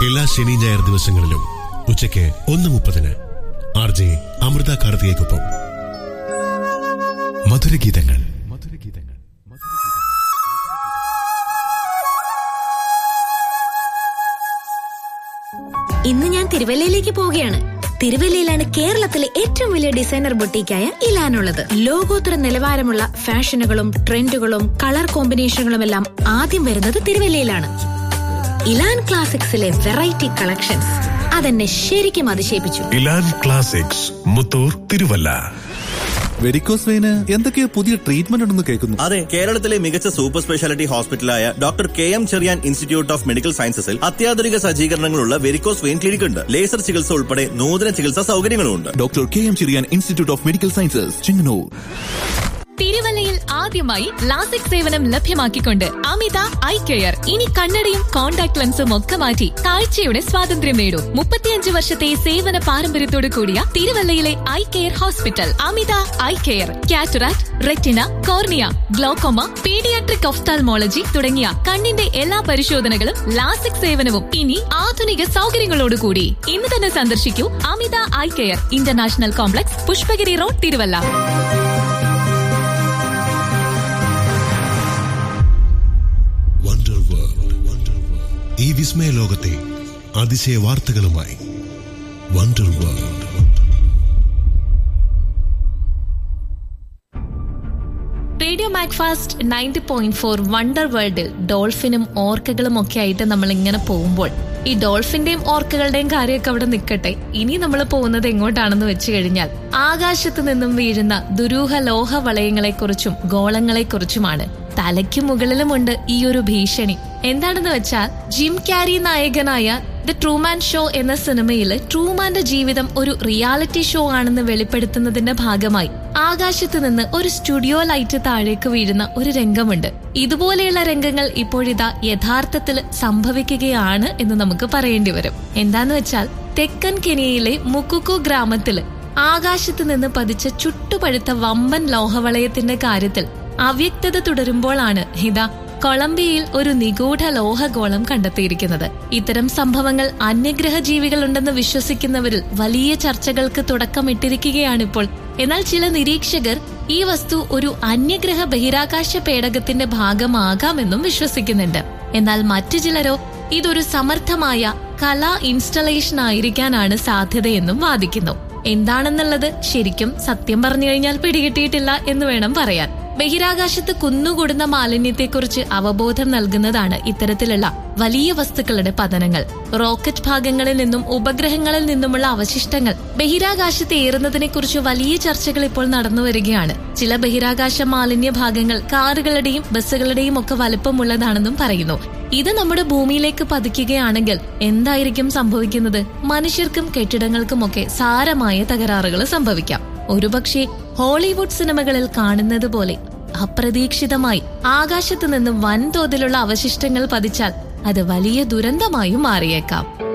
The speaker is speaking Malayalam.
എല്ലാ ശനി ഞായർ ദിവസങ്ങളിലും ഉച്ചയ്ക്ക് ഒന്ന് മുപ്പതിന് ആർ ജെ അമൃത കാർത്തികയ്ക്കൊപ്പം മധുരഗീതങ്ങൾ ഇന്ന് ഞാൻ തിരുവല്ലയിലേക്ക് പോവുകയാണ് തിരുവല്ലയിലാണ് കേരളത്തിലെ ഏറ്റവും വലിയ ഡിസൈനർ ബൊട്ടീക്കായ ഇലാനുള്ളത് ലോകോത്തര നിലവാരമുള്ള ഫാഷനുകളും ട്രെൻഡുകളും കളർ കോമ്പിനേഷനുകളും എല്ലാം ആദ്യം വരുന്നത് തിരുവല്ലയിലാണ് ഇലാൻ ക്ലാസിക്സിലെ വെറൈറ്റി കളക്ഷൻസ് അതെന്നെ ശരിക്കും അതിശയിപ്പിച്ചു Elan classics Muthoor Thiruvalla varicose വെയിന് എന്തൊക്കെയോ പുതിയ ട്രീറ്റ്മെന്റ് ഉണ്ടെന്ന് കേൾക്കുന്നു അതെ കേരളത്തിലെ മികച്ച സൂപ്പർ സ്പെഷ്യാലിറ്റി ഹോസ്പിറ്റലായ doctor K M Cherian institute of medical സയൻസസിൽ അത്യാധുനിക സജ്ജീകരണങ്ങളുള്ള വെരിക്കോസ് വെയിൻ ക്ലിനിക് ഉണ്ട് ലേസർ ചികിത്സ ഉൾപ്പെടെ നൂതന ചികിത്സാ സൗകര്യങ്ങളും ഉണ്ട് doctor K M Cherian institute of medical sciences Chinganoor തിരുവല്ലയിൽ ആദ്യമായി ലാസിക് സേവനം ലഭ്യമാക്കിക്കൊണ്ട് അമിത ഐ കെയർ ഇനി കണ്ണടയും കോൺടാക്ട് ലെൻസും ഒക്കെ മാറ്റി കാഴ്ചയുടെ സ്വാതന്ത്ര്യം നേടൂ മുപ്പത്തിയഞ്ച് വർഷത്തെ സേവന പാരമ്പര്യത്തോടു കൂടിയ തിരുവല്ലയിലെ eye care hospital Amitha eye care cataract retina cornea glaucoma paediatric ophthalmology തുടങ്ങിയ കണ്ണിന്റെ എല്ലാ പരിശോധനകളും ലാസിക് സേവനവും ഇനി ആധുനിക സൗകര്യങ്ങളോടുകൂടി ഇന്ന് തന്നെ സന്ദർശിക്കൂ Amitha eye care international complex Pushpagiri road Thiruvalla wonder world ഈ വിസ്മയ ലോകത്തെ അതിശയ വാർത്തകളുമായി wonder world radio Macfast ninety point four wonder വേൾഡിൽ ഡോൾഫിനും ഓർക്കകളും ഒക്കെ ആയിട്ട് നമ്മൾ ഇങ്ങനെ പോകുമ്പോൾ ഈ ഡോൾഫിന്റെയും ഓർക്കകളുടെയും കാര്യമൊക്കെ അവിടെ നിൽക്കട്ടെ ഇനി നമ്മൾ പോകുന്നത് എങ്ങോട്ടാണെന്ന് വെച്ച് കഴിഞ്ഞാൽ ആകാശത്ത് നിന്നും വീഴുന്ന ദുരൂഹ ലോഹ വളയങ്ങളെക്കുറിച്ചും ഗോളങ്ങളെക്കുറിച്ചുമാണ് തലയ്ക്ക് മുകളിലുമുണ്ട് ഈ ഒരു ഭീഷണി എന്താണെന്ന് വെച്ചാൽ ജിം ക്യാരി നായകനായ ദ ട്രൂമാൻ ഷോ എന്ന സിനിമയിൽ ട്രൂമാന്റെ ജീവിതം ഒരു റിയാലിറ്റി ഷോ ആണെന്ന് വെളിപ്പെടുത്തുന്നതിന്റെ ഭാഗമായി ആകാശത്ത് നിന്ന് ഒരു സ്റ്റുഡിയോ ലൈറ്റ് താഴേക്ക് വീഴുന്ന ഒരു രംഗമുണ്ട് ഇതുപോലെയുള്ള രംഗങ്ങൾ ഇപ്പോഴിതാ യഥാർത്ഥത്തിൽ സംഭവിക്കുകയാണ് എന്ന് നമുക്ക് പറയേണ്ടി വരും എന്താന്ന് വെച്ചാൽ തെക്കൻ കെനിയയിലെ മുക്കുക്കു ഗ്രാമത്തില് ആകാശത്ത് നിന്ന് പതിച്ച ചുട്ടുപഴുത്ത വമ്പൻ ലോഹവളയത്തിന്റെ കാര്യത്തിൽ അവ്യക്തത തുടരുമ്പോഴാണ് ഇതാ കൊളംബിയയിൽ ഒരു നിഗൂഢ ലോഹഗോളം കണ്ടെത്തിയിരിക്കുന്നത് ഇത്തരം സംഭവങ്ങൾ അന്യഗ്രഹ ജീവികളുണ്ടെന്ന് വിശ്വസിക്കുന്നവരിൽ വലിയ ചർച്ചകൾക്ക് തുടക്കമിട്ടിരിക്കുകയാണിപ്പോൾ എന്നാൽ ചില നിരീക്ഷകർ ഈ വസ്തു ഒരു അന്യഗ്രഹ ബഹിരാകാശ പേടകത്തിന്റെ ഭാഗമാകാമെന്നും വിശ്വസിക്കുന്നുണ്ട് എന്നാൽ മറ്റു ചിലരോ ഇതൊരു സമർത്ഥമായ കലാ ഇൻസ്റ്റലേഷൻ ആയിരിക്കാനാണ് സാധ്യതയെന്നും വാദിക്കുന്നു എന്താണെന്നുള്ളത് ശരിക്കും സത്യം പറഞ്ഞു കഴിഞ്ഞാൽ പിടികിട്ടിയിട്ടില്ല എന്ന് വേണം പറയാൻ ബഹിരാകാശത്ത് കുന്നുകൂടുന്ന മാലിന്യത്തെക്കുറിച്ച് അവബോധം നൽകുന്നതാണ് ഇത്തരത്തിലുള്ള വലിയ വസ്തുക്കളുടെ പതനങ്ങൾ റോക്കറ്റ് ഭാഗങ്ങളിൽ നിന്നും ഉപഗ്രഹങ്ങളിൽ നിന്നുമുള്ള അവശിഷ്ടങ്ങൾ ബഹിരാകാശത്ത് ഏറുന്നതിനെ കുറിച്ച് വലിയ ചർച്ചകൾ ഇപ്പോൾ നടന്നു വരികയാണ് ചില ബഹിരാകാശ മാലിന്യ ഭാഗങ്ങൾ കാറുകളുടെയും ബസ്സുകളുടെയും ഒക്കെ വലുപ്പമുള്ളതാണെന്നും പറയുന്നു ഇത് നമ്മുടെ ഭൂമിയിലേക്ക് പതിക്കുകയാണെങ്കിൽ എന്തായിരിക്കും സംഭവിക്കുന്നത് മനുഷ്യർക്കും കെട്ടിടങ്ങൾക്കുമൊക്കെ സാരമായ തകരാറുകൾ സംഭവിക്കാം ഒരുപക്ഷെ ഹോളിവുഡ് സിനിമകളിൽ കാണുന്നത് പോലെ അപ്രതീക്ഷിതമായി ആകാശത്ത് നിന്ന് വൻതോതിലുള്ള അവശിഷ്ടങ്ങൾ പതിച്ചാൽ അത് വലിയ ദുരന്തമായും മാറിയേക്കാം